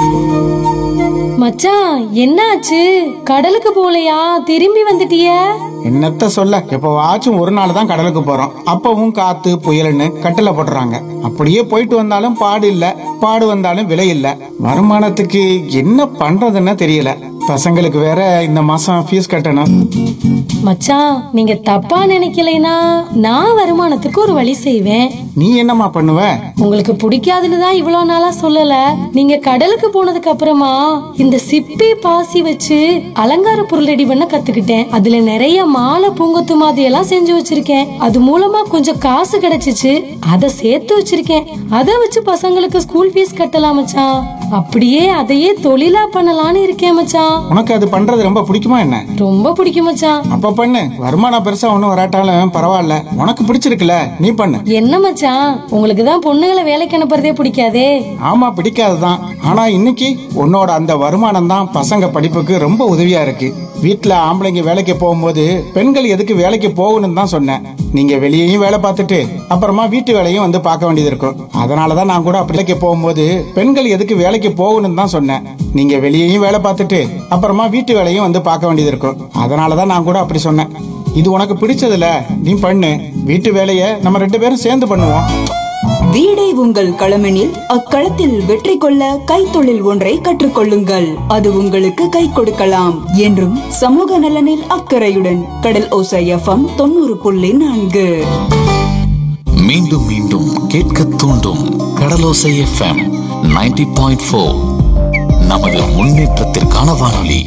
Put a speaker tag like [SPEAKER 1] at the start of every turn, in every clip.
[SPEAKER 1] மச்சான் என்னாச்சு கடலுக்கு போலையா திரும்பி வந்துட்டிய
[SPEAKER 2] என்னத்த சொல்ல எப்பவாச்சும் ஒரு நாள் தான் கடலுக்கு போறோம் அப்பவும் காத்து புயல்னு கட்டில போடுறாங்க அப்படியே போயிட்டு வந்தாலும் பாடு இல்ல பாடு வந்தாலும் விலை இல்ல வருமானத்துக்கு என்ன பண்றதுன்னு தெரியல பசங்களுக்கு வேற இந்த மாசம் ஃபீஸ் கட்டணும்
[SPEAKER 1] மச்சான் நீங்க தப்பா நினைக்கலைனா நான் வருமானத்துக்கு ஒரு வழி செய்வேன்
[SPEAKER 2] நீ என்னம்மா பண்ணுவ
[SPEAKER 1] உங்களுக்கு பிடிக்காதுன்னு தான் இவ்வளவு நாளா சொல்லல நீங்க கடலுக்கு போனதுக்கு அப்புறமா இந்த சிப்பி பாசி வச்சு அலங்கார பொருள் ரெடி பண்ண கத்துக்கிட்டேன் அதுல நிறைய மாலை பூங்கொத்து மாதிரி எல்லாம் செஞ்சு வச்சிருக்கேன் அது மூலமா கொஞ்சம் காசு கிடைச்சிச்சு அதை சேர்த்து வச்சிருக்கேன் அதை வச்சு பசங்களுக்கு ஸ்கூல் ஃபீஸ் கட்டலாம் மச்சான் அப்படியே அதையே தொழிலா பண்ணலாம்னு இருக்கேன் மச்சான்
[SPEAKER 2] உனக்கு அது பண்றது ரொம்ப பிடிக்குமா என்ன
[SPEAKER 1] ரொம்ப பிடிக்கும் மச்சான்
[SPEAKER 2] அப்ப பண்ணு வருமானம் பெருசா ஒண்ணும் வராட்டாலும் பரவாயில்ல உனக்கு பிடிச்சிருக்குல நீ பண்ணு
[SPEAKER 1] என்ன மச்சான் உங்களுக்கு தான் பொண்ணுங்களை வேலைக்கு அனுப்புறதே பிடிக்காதே
[SPEAKER 2] ஆமா பிடிக்காதுதான் ஆனா இன்னைக்கு உன்னோட அந்த வருமானம் தான் பசங்க படிப்புக்கு ரொம்ப உதவியா இருக்கு வீட்ல ஆம்பளைங்க வேலைக்கு போகும்போது பெண்கள் எதுக்கு வேலைக்கு போகணும்னு தான் சொன்னேன் நீங்க வெளியேயும் வேலை பார்த்துட்டு அப்புறமா வீட்டு வேலையும் வந்து பார்க்க வேண்டியது இருக்கும் அதனாலதான் நான் கூட வேலைக்கு போகும்போது பெண்கள் எதுக்கு வேலைக்கு போகணும்னு தான் சொன்னேன் நீங்க வெளியேயும் வேலை பார்த்துட்டு அப்புறமா வீட்டு வேலையும் வந்து பார்க்க வேண்டியது இருக்கும் அதனாலதான் நான் கூட அப்படி சொன்னேன் இது உனக்கு பிடிச்சதுல நீ பண்ணு வீட்டு வேலையை நம்ம ரெண்டு பேரும் சேர்ந்து பண்ணுவோம்
[SPEAKER 3] வீடே உங்கள் களமெனில் அக்களத்தில் வெற்றி கொள்ள கைத்தொழில் ஒன்றை கற்றுக்கொள்ளுங்கள் அது உங்களுக்கு கை கொடுக்கலாம் என்றும் சமூக நலனில் அக்கறையுடன் கடல் ஓசை எஃப்எம் தொண்ணூறு புள்ளி நான்கு
[SPEAKER 4] மீண்டும் மீண்டும் கேட்க தூண்டும் கடலோசை எஃப்எம் 90.4 பாயிண்ட் ஃபோர் நமது முன்னேற்றத்திற்கான வானொலி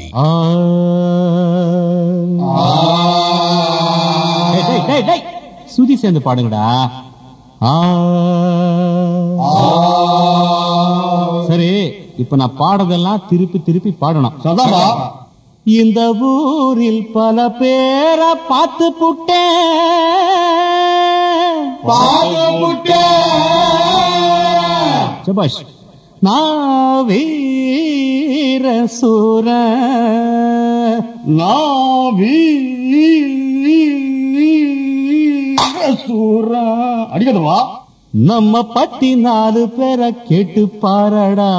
[SPEAKER 5] டேய், டேய், டேய், டேய். சுதி சேர்ந்து பாடுங்கடா ஆ. சரி இப்ப நான் பாடுறதெல்லாம் திருப்பி திருப்பி பாடணும் இந்த ஊரில் பல பேரை பார்த்து புட்டேன் சபாஷ் நான் வீர சூர சூரா அடிக்கணுமா நம்ம பட்டி நாலு பேரை கேட்டு பாரடா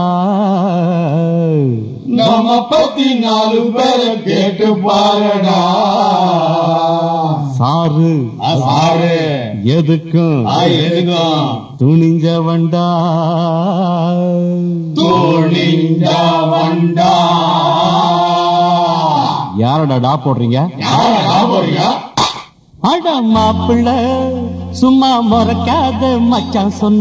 [SPEAKER 5] நம்ம பத்தி நாலு பேரை கேட்டு பாரடா சாரு சாரு எதுக்கும் எதுக்கும் துணிஞ்ச வண்டா துணிஞ்ச வண்டா யாரடா டா போடுறீங்க அட மாப்பிள்ள சும்மா மறக்காத மச்சான் சொன்ன